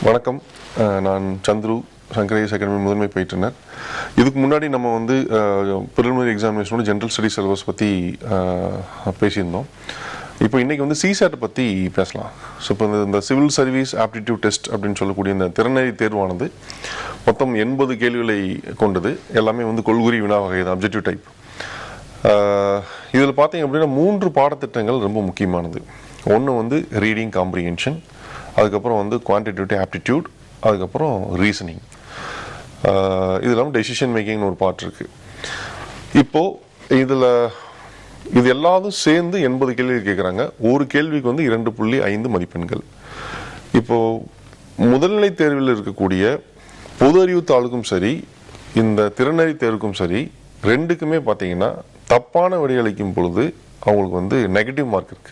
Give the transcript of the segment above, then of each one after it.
வணக்கம் அஹ் நான் சந்துரு சங்கரேஷ் அகாடமி முதன்மை பயிற்றுனர் இதுக்கு முன்னாடி நம்ம வந்து ப்ரிலிமினரி எக்ஸாமினேஷனோட ஜென்ரல் ஸ்டடி சிலபஸ் பற்றி பேசியிருந்தோம் இப்போ இன்னைக்கு வந்து சிசாட் பற்றி பேசலாம் ஸோ இப்போ இந்த- இந்த சிவில் சர்வீஸ் ஆப்டிடியூட் டெஸ்ட் அப்படின்னு சொல்லக்கூடிய இந்த திறனறி தேர்வானது மொத்தம் எண்பது கேள்விகளை கொண்டது எல்லாமே வந்து கொள்குறி வினா வகை தான் அப்ஜெக்டிவ் டைப் இதில் பார்த்தீங்க அப்படின்னா மூன்று பாடத்திட்டங்கள் ரொம்ப முக்கியமானது ஒன்று வந்து ரீடிங் காம்ப்ரிஹென்ஷன் அதுக்கப்புறம் வந்து குவான்டிடேட்டிவ் ஆப்டிடியூட் அதுக்கப்புறம் ரீசனிங் இது இல்லாமல் டெசிஷன் மேக்கிங்னு ஒரு பார்ட் இருக்கு இப்போ இதில் இது எல்லாரும் சேர்ந்து எண்பது கேள்வி கேட்குறாங்க ஒரு கேள்விக்கு வந்து இரண்டு புள்ளி ஐந்து மதிப்பெண்கள் இப்போ முதல்நிலை தேர்வில் இருக்கக்கூடிய பொது அறிவு தாளுக்கும் சரி இந்த திறனறி தேர்வுக்கும் சரி ரெண்டுக்குமே பார்த்தீங்கன்னா தப்பான விடையளிக்கும் பொழுது அவங்களுக்கு வந்து நெகட்டிவ் மார்க் இருக்கு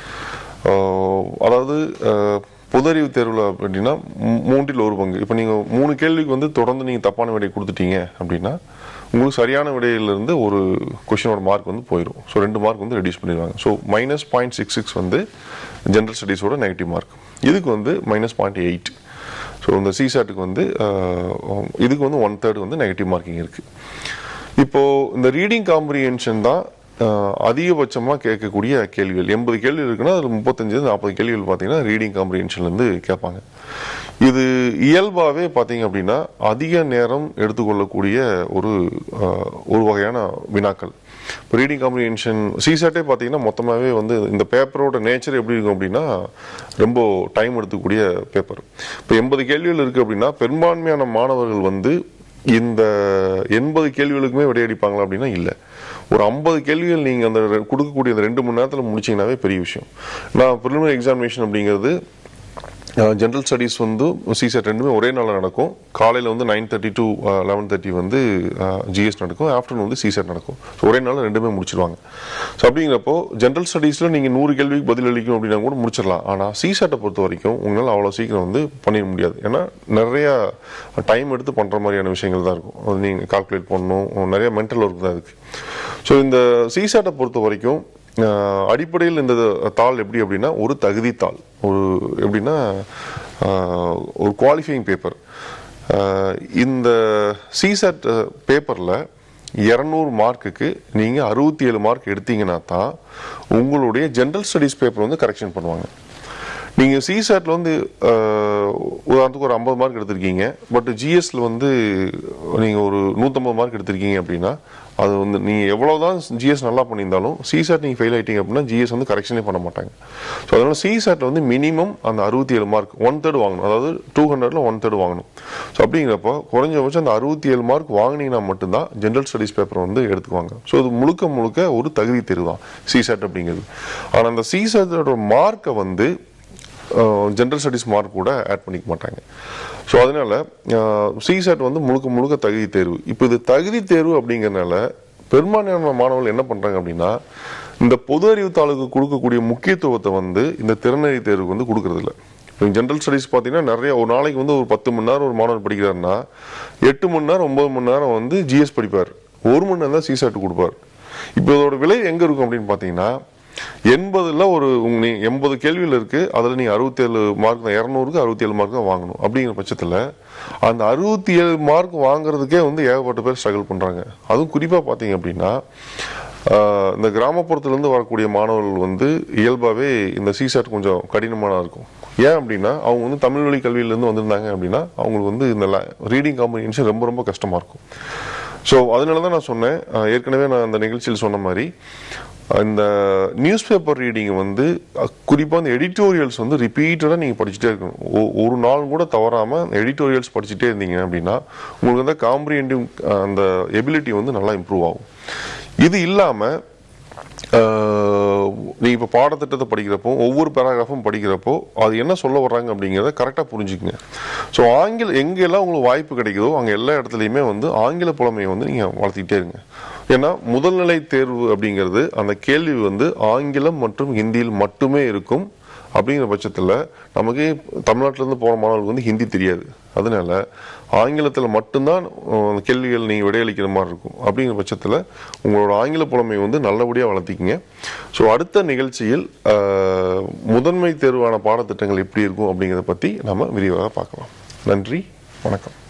ஆஹ் அதாவது ஆஹ் பொது அறிவு தேர்வில் அப்படின்னா மூ- மூன்றில் ஒரு பங்கு இப்போ நீங்கள் மூணு கேள்விக்கு வந்து தொடர்ந்து நீங்கள் தப்பான விடை கொடுத்துட்டீங்க அப்படின்னா உங்களுக்கு சரியான விடையிலிருந்து ஒரு கொஷினோட மார்க் வந்து போயிடும் ஸோ ரெண்டு மார்க் வந்து ரெடியூஸ் பண்ணிடுவாங்க so minus point six six வந்து ஜென்ரல் ஸ்டடீஸோட நெகட்டிவ் மார்க் இதுக்கு வந்து மைனஸ் பாயிண்ட் எயிட் ஸோ இந்த சிசாட்டுக்கு வந்து ஆஹ், இதுக்கு வந்து ஒன் தேர்ட் வந்து நெகட்டிவ் மார்க்கிங் இருக்கு இப்போ இந்த ரீடிங் காம்ப்ரிஹென்ஷன் தான் ஆஹ், அதிகபட்சமா கேட்கக்கூடிய கேள்விகள் எண்பது கேள்வி இருக்குன்னா அதில் முப்பத்தஞ்சு நாற்பது கேள்விகள் பார்த்தீங்கன்னா ரீடிங் காம்ப்ரிஹென்ஷன்லேருந்து கேட்பாங்க இது இயல்பாகவே பார்த்தீங்க அப்படின்னா அதிக நேரம் எடுத்துக்கொள்ளக்கூடிய ஒரு ஆஹ், ஒரு வகையான வினாக்கள் இப்போ ரீடிங் காம்ப்ரிஹென்ஷன் சிசாட்டே பார்த்தீங்கன்னா மொத்தமாகவே வந்து இந்த பேப்பரோட நேச்சர் எப்படி இருக்கும் அப்படின்னா ரொம்ப டைம் எடுத்துக்கூடிய பேப்பர் இப்போ எண்பது கேள்விகள் இருக்குது அப்படின்னா பெரும்பான்மையான மாணவர்கள் வந்து இந்த எண்பது கேள்விகளுக்குமே விடையடிப்பாங்களா அப்படின்னா இல்லை ஒரு ஐம்பது கேள்விகள் நீங்கள் அந்த ரெ- கொடுக்கக்கூடிய அந்த ரெண்டு மணி நேரத்தில் முடிச்சீங்கன்னாவே பெரிய விஷயம் நான் ப்ரிலிமினரி எக்ஸாமினேஷன் அப்படிங்கிறது ஜென்ரல் ஸ்டடீஸ் வந்து சிசெட் ரெண்டுமே ஒரே நாளில் நடக்கும் காலையில் வந்து nine thirty to eleven thirty வந்து ஜிஎஸ் நடக்கும் ஆஃப்டர்நூன் வந்து சிசெட் நடக்கும் ஸோ ஒரே நாளில் ரெண்டுமே முடிச்சிருவாங்க ஸோ அப்படிங்கிறப்போ ஜென்ரல் ஸ்டடீஸில் நீங்கள் நூறு கேள்விக்கு பதில் அளிக்கும் அப்படின்னா கூட முடிச்சிடலாம் ஆனால் சிசெட்டை பொறுத்த வரைக்கும் உங்களால் அவ்வளோ சீக்கிரம் வந்து பண்ணிட முடியாது ஏன்னா நிறையா டைம் எடுத்து பண்ணுற மாதிரியான விஷயங்கள் தான் இருக்கும் அது நீங்கள் கால்குலேட் பண்ணணும் நிறைய மென்டல் ஒர்க் தான் இருக்குது ஸோ இந்த சிசெட்டை பொறுத்த வரைக்கும் ஆஹ் அடிப்படையில் இந்த தாள் எப்படி அப்படின்னா ஒரு தகுதி தாள் ஒரு எப்படின்னா ஆஹ் ஒரு குவாலிஃபைங் பேப்பர் இந்த சிசெட் பேப்பரில் இரநூறு மார்க்குக்கு நீங்கள் அறுபத்தி ஏழு மார்க் எடுத்தீங்கன்னா தான் உங்களுடைய ஜென்ரல் ஸ்டடீஸ் பேப்பர் வந்து கரெக்ஷன் பண்ணுவாங்க நீங்கள் சிசெட்டில் வந்து ஆஹ், உதாரணத்துக்கு ஒரு ஐம்பது மார்க் எடுத்திருக்கீங்க பட் ஜிஎஸ்ல வந்து நீங்கள் ஒரு நூற்றம்பது மார்க் எடுத்திருக்கீங்க அப்படின்னா அது வந்து நீங்கள் எவ்வளோதான் ஜிஎஸ் நல்லா பண்ணியிருந்தாலும் சிசெட் நீங்கள் ஃபெயில் ஆயிட்டீங்க அப்படின்னா ஜிஎஸ் வந்து கரெக்ஷனே பண்ண மாட்டாங்க ஸோ அதனால சிசெட் வந்து மினிமம் அந்த அறுபத்தி ஏழு மார்க் ஒன் தேர்ட் வாங்கணும் அதாவது டூ ஹண்ட்ரட்ல ஒன் தேர்ட் வாங்கணும் ஸோ அப்படிங்கிறப்போ குறைஞ்சபட்சம் அந்த அறுபத்தி ஏழு மார்க் வாங்கினீங்கன்னா மட்டும்தான் ஜென்ரல் ஸ்டடீஸ் பேப்பர் வந்து எடுத்துக்குவாங்க ஸோ இது முழுக்க முழுக்க ஒரு தகுதி தேர்வு தான் சிசெட் அப்படிங்கிறது ஆனால் அந்த சிசெட்டோட மார்க்கை வந்து ஜென்ரல் ஸ்டடீஸ் மார்க் கூட ஆட் பண்ணிக்க மாட்டாங்க ஸோ அதனால சிசெட் வந்து முழுக்க முழுக்க தகுதி தேர்வு இப்போ இது தகுதி தேர்வு அப்படிங்கறனால பெரும்பான்மையான மாணவர்கள் என்ன பண்றாங்க அப்படின்னா இந்த பொது அறிவு தாளுக்கு கொடுக்கக்கூடிய முக்கியத்துவத்தை வந்து இந்த திறனறி தேர்வுக்கு வந்து கொடுக்கறது இல்ல இப்போ ஜென்ரல் ஸ்டடீஸ் பார்த்தீங்கன்னா நிறைய ஒரு நாளைக்கு வந்து ஒரு பத்து மணி நேரம் ஒரு மாணவர் படிக்கிறாருன்னா எட்டு மணி நேரம் ஒன்பது மணி நேரம் வந்து ஜிஎஸ் படிப்பார் ஒரு மணி நேரம் தான் சிசெட் கொடுப்பார் இப்போ இதோட விலை எங்க இருக்கும் அப்படின்னு பார்த்தீங்கன்னா எண்பதுல ஒரு உங்க- நீ எண்பது கேள்வியில் இருக்கு அதுல நீங்க அறுபத்தி ஏழு மார்க் தான் இரநூறுக்கு அறுபத்தி ஏழு மார்க் தான் வாங்கணும் அப்படிங்கிற பட்சத்துல அந்த அறுபத்தி ஏழு மார்க் வாங்குறதுக்கே வந்து ஏகப்பட்ட பேர் ஸ்ட்ரகிள் பண்றாங்க அதுவும் குறிப்பா பாத்தீங்க அப்படின்னா ஆஹ், இந்த கிராமப்புறத்துல இருந்து வரக்கூடிய மாணவர்கள் வந்து இயல்பாவே இந்த சிசெட் கொஞ்சம் கடினமான இருக்கும் ஏன் அப்படின்னா அவங்க வந்து தமிழ் வழி கல்வியிலேருந்து வந்திருந்தாங்க அப்படின்னா அவங்களுக்கு வந்து இந்த ரீடிங் காம்பினேஷன் ரொம்ப ரொம்ப கஷ்டமா இருக்கும் ஸோ அதனால தான் நான் சொன்னேன் அஹ், ஏற்கனவே நான் அந்த நிகழ்ச்சியில் சொன்ன மாதிரி இந்த நியூஸ் பேப்பர் ரீடிங் வந்து குறிப்பாக அந்த எடிட்டோரியல்ஸ் வந்து ரிப்பீட்டடாக நீங்கள் படிச்சுட்டே இருக்கணும் ஒ- ஒரு நாள் கூட தவறாமல் எடிட்டோரியல்ஸ் படிச்சுட்டே இருந்தீங்க அப்படின்னா உங்களுக்கு வந்து காம்ப்ரிஹெண்டிவ் அந்த எபிலிட்டி வந்து நல்லா இம்ப்ரூவ் ஆகும் இது இல்லாமல் நீ இப்போ பாடத்திட்டத்தை படிக்கிறப்போ ஒவ்வொரு பேராகிராஃபும் படிக்கிறப்போ அது என்ன சொல்ல வர்றாங்க அப்படிங்கிறத கரெக்டாக புரிஞ்சுக்குங்க ஸோ ஆங்கில எங்கெல்லாம் உங்களுக்கு வாய்ப்பு கிடைக்குதோ அங்கே எல்லா இடத்துலையுமே வந்து ஆங்கில புலமையை வந்து நீங்கள் வளர்த்திக்கிட்டே இருங்க ஏன்னா முதல்நிலை தேர்வு அப்படிங்கிறது அந்த கேள்வி வந்து ஆங்கிலம் மற்றும் ஹிந்தியில் மட்டுமே இருக்கும் அப்படிங்கிற பட்சத்தில் நமக்கு தமிழ்நாட்டிலேருந்து போகிற மாணவர்களுக்கு வந்து ஹிந்தி தெரியாது அதனால ஆங்கிலத்தில் மட்டும்தான் அஹ், கேள்விகள் நீங்கள் விடையளிக்கிற மாதிரி இருக்கும் அப்படிங்கிற பட்சத்தில் உங்களோட ஆங்கில புலமை வந்து நல்லபடியாக வளர்த்திக்கிங்க ஸோ அடுத்த நிகழ்ச்சியில் அஹ், முதன்மை தேர்வான பாடத்திட்டங்கள் எப்படி இருக்கும் அப்படிங்கிறத பற்றி நம்ம விரிவாக பார்க்கலாம் நன்றி வணக்கம்